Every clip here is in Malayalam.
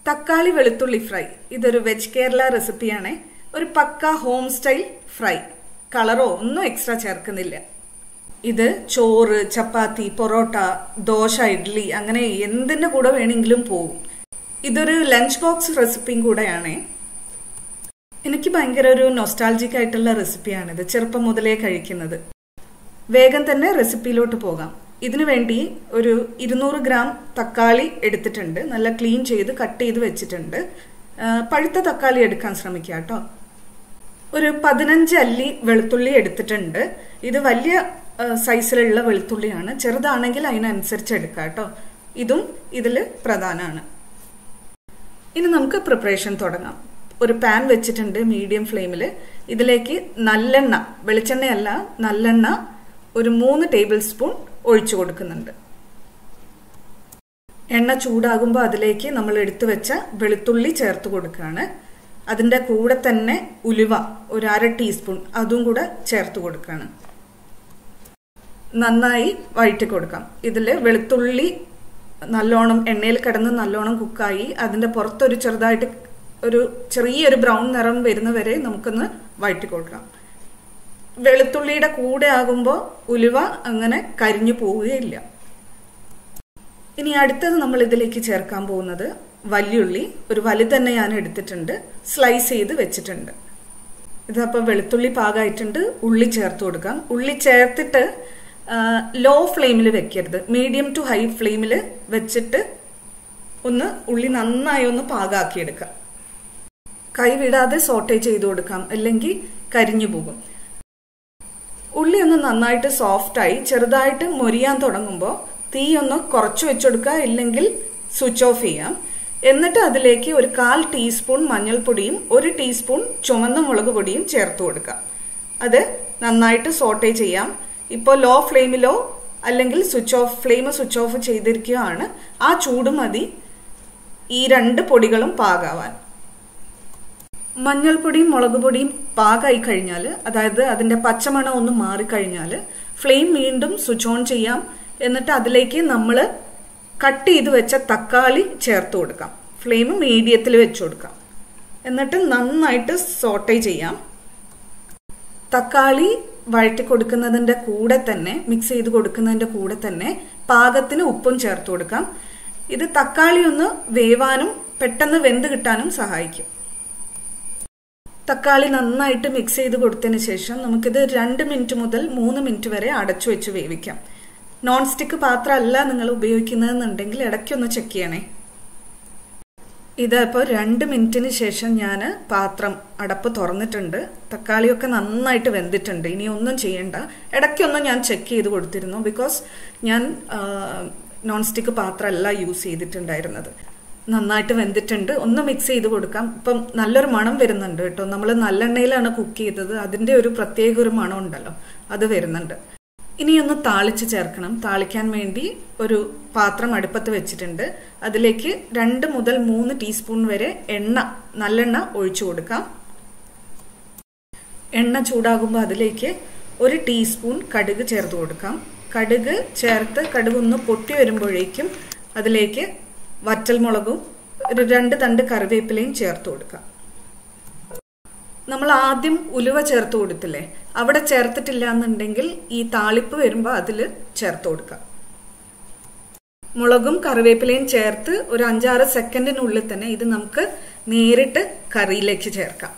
തക്കാളി വെളുത്തുള്ളി ഫ്രൈ ഇതൊരു വെജ് കേരള റെസിപ്പിയാണ് ഒരു പക്ക ഹോം സ്റ്റൈൽ ഫ്രൈ കളറോ ഒന്നും എക്സ്ട്രാ ചേർക്കുന്നില്ല ഇത് ചോറ് ചപ്പാത്തി പൊറോട്ട ദോശ ഇഡ്ഡലി അങ്ങനെ എന്തിന്റെ കൂടെ വേണമെങ്കിലും പോകും ഇതൊരു ലഞ്ച് ബോക്സ് റെസിപ്പിയും കൂടെയാണ് എനിക്ക് ഭയങ്കര ഒരു നൊസ്റ്റാൾജിക് ആയിട്ടുള്ള റെസിപ്പിയാണിത് ചെറുപ്പം മുതലേ കഴിക്കുന്നത് വേഗം തന്നെ റെസിപ്പിയിലോട്ട് പോകാം ഇതിനു വേണ്ടി ഒരു ഇരുന്നൂറ് ഗ്രാം തക്കാളി എടുത്തിട്ടുണ്ട് നല്ല ക്ലീൻ ചെയ്ത് കട്ട് ചെയ്ത് വെച്ചിട്ടുണ്ട് ആ, പഴുത്ത തക്കാളി എടുക്കാൻ ശ്രമിക്കുക കേട്ടോ ഒരു പതിനഞ്ച് അല്ലി വെളുത്തുള്ളി എടുത്തിട്ടുണ്ട് ഇത് വലിയ ആ, സൈസിലുള്ള വെളുത്തുള്ളിയാണ് ചെറുതാണെങ്കിൽ അതിനനുസരിച്ച് എടുക്കാം കേട്ടോ ഇതും ഇതിൽ പ്രധാനമാണ് ഇനി നമുക്ക് പ്രിപ്പറേഷൻ തുടങ്ങാം ഒരു പാൻ വെച്ചിട്ടുണ്ട് മീഡിയം ഫ്ലെയിമിൽ ഇതിലേക്ക് നല്ലെണ്ണ വെളിച്ചെണ്ണയല്ല നല്ലെണ്ണ ഒരു മൂന്ന് ടേബിൾ സ്പൂൺ ഒഴിച്ചു കൊടുക്കുന്നുണ്ട് എണ്ണ ചൂടാകുമ്പോൾ അതിലേക്ക് നമ്മൾ എടുത്തു വെച്ച വെളുത്തുള്ളി ചേർത്ത് കൊടുക്കുകയാണ് അതിൻ്റെ കൂടെ തന്നെ ഉലുവ ഒരു അര ടീസ്പൂൺ അതും കൂടെ ചേർത്ത് കൊടുക്കുകയാണ് നന്നായി വഴറ്റി കൊടുക്കാം ഇതിൽ വെളുത്തുള്ളി നല്ലോണം എണ്ണയിൽ കിടന്ന് നല്ലോണം കുക്കായി അതിന്റെ പുറത്തൊരു ചെറുതായിട്ട് ഒരു ചെറിയൊരു ബ്രൗൺ നിറം വരുന്നവരെ നമുക്കൊന്ന് വഴറ്റി കൊടുക്കാം വെളുത്തുള്ളിയുടെ കൂടെ ആകുമ്പോൾ ഉലുവ അങ്ങനെ കരിഞ്ഞു പോവുകയില്ല ഇനി അടുത്തത് നമ്മൾ ഇതിലേക്ക് ചേർക്കാൻ പോകുന്നത് വല്യുള്ളി ഒരു വലി തന്നെ ഞാൻ എടുത്തിട്ടുണ്ട് സ്ലൈസ് ചെയ്ത് വെച്ചിട്ടുണ്ട് ഇതപ്പോൾ വെളുത്തുള്ളി പാകമായിട്ടുണ്ട് ഉള്ളി ചേർത്ത് കൊടുക്കാം ഉള്ളി ചേർത്തിട്ട് ലോ ഫ്ലെയിമിൽ വെക്കരുത് മീഡിയം ടു ഹൈ ഫ്ലെയിമിൽ വെച്ചിട്ട് ഒന്ന് ഉള്ളി നന്നായി ഒന്ന് പാകാക്കിയെടുക്കാം കൈ വിടാതെ സോട്ടേ ചെയ്ത് കൊടുക്കാം അല്ലെങ്കിൽ കരിഞ്ഞു പോകും ഉള്ളി ഒന്ന് നന്നായിട്ട് സോഫ്റ്റായി ചെറുതായിട്ട് മൊരിയാൻ തുടങ്ങുമ്പോൾ തീ ഒന്ന് കുറച്ച് വെച്ചെടുക്കുക ഇല്ലെങ്കിൽ സ്വിച്ച് ഓഫ് ചെയ്യാം എന്നിട്ട് അതിലേക്ക് ഒരു കാൽ ടീസ്പൂൺ മഞ്ഞൾപ്പൊടിയും ഒരു ടീസ്പൂൺ ചുവന്ന മുളക് പൊടിയും ചേർത്ത് കൊടുക്കാം അത് നന്നായിട്ട് സോട്ടേ ചെയ്യാം ഇപ്പോൾ ലോ ഫ്ലെയിമിലോ അല്ലെങ്കിൽ switch off flame switch off ചെയ്തിരിക്കുകയാണ് ആ ചൂട് മതി ഈ രണ്ട് പൊടികളും പാകാവാൻ മഞ്ഞൾപ്പൊടിയും മുളക് പൊടിയും പാകമായി കഴിഞ്ഞാൽ അതായത് അതിന്റെ പച്ചമണം ഒന്ന് മാറിക്കഴിഞ്ഞാൽ ഫ്ലെയിം വീണ്ടും സ്വിച്ച് ഓൺ ചെയ്യാം എന്നിട്ട് അതിലേക്ക് നമ്മൾ കട്ട് ചെയ്ത് വെച്ച തക്കാളി ചേർത്ത് കൊടുക്കാം ഫ്ലെയിം മീഡിയത്തിൽ വെച്ച് കൊടുക്കാം എന്നിട്ട് നന്നായിട്ട് സോട്ടേ ചെയ്യാം തക്കാളി വഴറ്റി കൊടുക്കുന്നതിന്റെ കൂടെ തന്നെ മിക്സ് ചെയ്ത് കൊടുക്കുന്നതിന്റെ കൂടെ തന്നെ പാകത്തിന് ഉപ്പും ചേർത്ത് കൊടുക്കാം ഇത് തക്കാളി ഒന്ന് വേവാനും പെട്ടെന്ന് വെന്ത് കിട്ടാനും സഹായിക്കും തക്കാളി നന്നായിട്ട് മിക്സ് ചെയ്ത് കൊടുത്തതിന് ശേഷം നമുക്കിത് രണ്ട് മിനിറ്റ് മുതൽ മൂന്ന് മിനിറ്റ് വരെ അടച്ചു വെച്ച് വേവിക്കാം നോൺ സ്റ്റിക്ക് പാത്രമല്ല നിങ്ങൾ ഉപയോഗിക്കുന്നതെന്നുണ്ടെങ്കിൽ ഇടയ്ക്കൊന്ന് ചെക്ക് ചെയ്യണേ ഇതിപ്പോൾ രണ്ട് മിനിറ്റിന് ശേഷം ഞാൻ പാത്രം അടപ്പ് തുറന്നിട്ടുണ്ട് തക്കാളിയൊക്കെ നന്നായിട്ട് വെന്തിട്ടുണ്ട് ഇനി ഒന്നും ചെയ്യണ്ട ഇടയ്ക്കൊന്ന് ഞാൻ ചെക്ക് ചെയ്ത് കൊടുത്തിരുന്നു ബിക്കോസ് ഞാൻ നോൺ സ്റ്റിക്ക് പാത്രമല്ല യൂസ് ചെയ്തിട്ടുണ്ടായിരുന്നത് നന്നായിട്ട് വെന്തിട്ടുണ്ട് ഒന്ന് മിക്സ് ചെയ്ത് കൊടുക്കാം ഇപ്പം നല്ലൊരു മണം വരുന്നുണ്ട് കേട്ടോ നമ്മൾ നല്ലെണ്ണയിലാണ് കുക്ക് ചെയ്തത് അതിൻ്റെ ഒരു പ്രത്യേക ഒരു മണം ഉണ്ടല്ലോ അത് വരുന്നുണ്ട് ഇനി ഒന്ന് താളിച്ച് ചേർക്കണം താളിക്കാൻ വേണ്ടി ഒരു പാത്രം അടുപ്പത്ത് വെച്ചിട്ടുണ്ട് അതിലേക്ക് രണ്ട് മുതൽ മൂന്ന് ടീസ്പൂൺ വരെ എണ്ണ നല്ലെണ്ണ ഒഴിച്ചു കൊടുക്കാം എണ്ണ ചൂടാകുമ്പോൾ അതിലേക്ക് ഒരു ടീസ്പൂൺ കടുക് ചേർത്ത് കൊടുക്കാം കടുക് ചേർത്ത് കടുക് ഒന്ന് പൊട്ടി വരുമ്പോഴേക്കും അതിലേക്ക് വറ്റൽമുളകും ഒരു രണ്ട് തണ്ട് കറിവേപ്പിലയും ചേർത്ത് കൊടുക്കാം നമ്മൾ ആദ്യം ഉലുവ ചേർത്ത് കൊടുത്തില്ലേ അവിടെ ചേർത്തിട്ടില്ല എന്നുണ്ടെങ്കിൽ ഈ താളിപ്പ് വരുമ്പോൾ അതിൽ ചേർത്ത് കൊടുക്കാം മുളകും കറിവേപ്പിലയും ചേർത്ത് ഒരു അഞ്ചാറ് സെക്കൻഡിനുള്ളിൽ തന്നെ ഇത് നമുക്ക് നേരിട്ട് കറിയിലേക്ക് ചേർക്കാം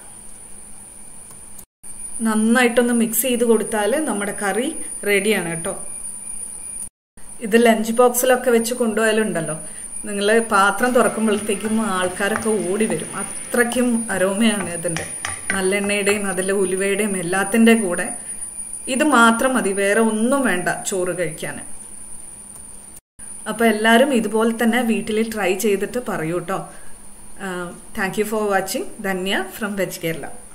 നന്നായിട്ടൊന്ന് മിക്സ് ചെയ്ത് കൊടുത്താൽ നമ്മുടെ കറി റെഡിയാണ് കേട്ടോ ഇത് ലഞ്ച് ബോക്സിലൊക്കെ വെച്ച് കൊണ്ടുപോയാലുണ്ടല്ലോ നിങ്ങൾ പാത്രം തുറക്കുമ്പോഴത്തേക്കും ആൾക്കാരൊക്കെ ഓടി വരും അത്രയ്ക്കും അരോമയാണ് ഇതിൻ്റെ നല്ലെണ്ണയുടെയും അതിലെ ഉലുവയുടെയും എല്ലാത്തിൻ്റെ കൂടെ ഇത് മാത്രം മതി വേറെ ഒന്നും വേണ്ട ചോറ് കഴിക്കാൻ അപ്പോൾ എല്ലാവരും ഇതുപോലെ തന്നെ വീട്ടിൽ ട്രൈ ചെയ്തിട്ട് പറയൂ കേട്ടോ thank you for watching Dhanya from veg Kerala